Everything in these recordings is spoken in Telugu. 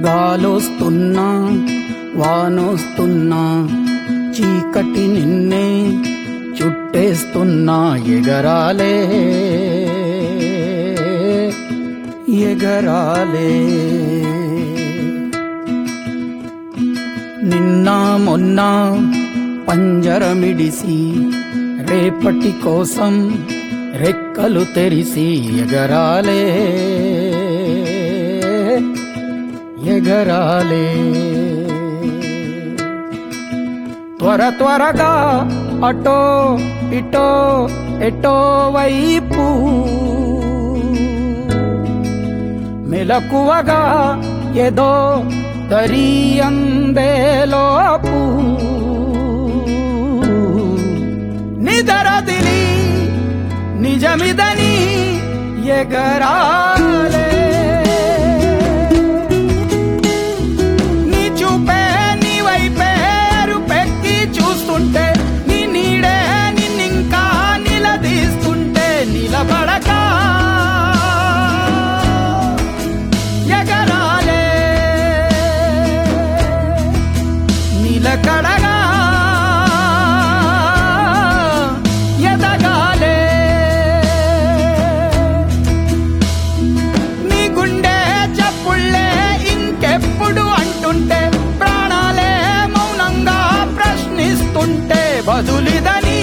గాలొస్తున్నా వానొస్తున్నా చీకటి నిన్నే చుట్టేస్తున్నా ఎగరాలే ఎగరాలే నిన్న మొన్న పంజరమిడిసి రేపటి కోసం రెక్కలు తెరిసి ఎగరాలే ఎగరాలే త్వర త్వరగా అటో ఇటో ఎటో వైపు మెలకువగా ఏదో దరియందేలోపు నిదరదిలి నిజమిదని ఎగరాలే నీ చూపే నీ వైపే పెక్కి చూస్తుంటే నీ నీడే నిన్నింకా నిలదీస్తుంటే నిలబడక ఎగరాలే నిలకడగా ఎదగాలే నీ గుండె చప్పుళ్ళే ఇంకెప్పుడు అంటుంటే ప్రాణాలే మౌనంగా ప్రశ్నిస్తుంటే బదులిదని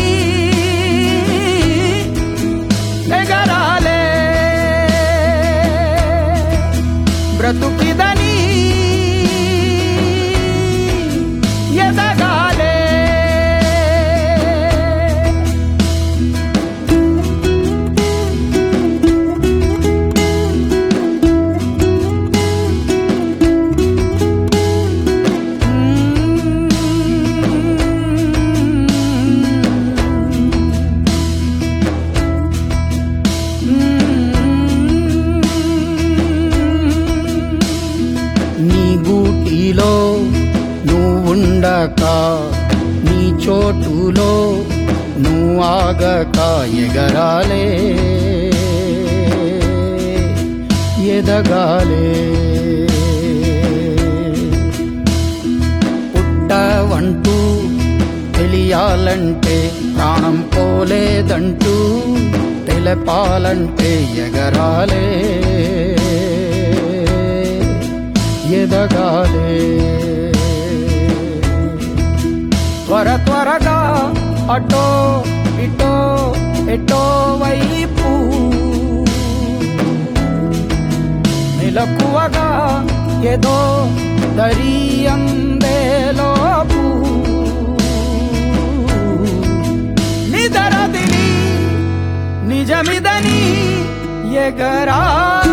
ఎగరాలే బ్రతుకిదని ఎదగాలే నీ గూటిలో నువ్వుండక నీ చోటులో నువ్వు ఆగక ఎగరాలే ఎదగాలే పుట్టవంటూ తెలియాలంటే ప్రాణం పోలేదంటూ తెలపాలంటే ఎగరాలే ఎదగాలే త్వర త్వరగా అటో ఇటో ఎటో వైపు మెలకువగా ఏదో దరియందేలోపు నిదరదిని నిజమిదని ఎగరా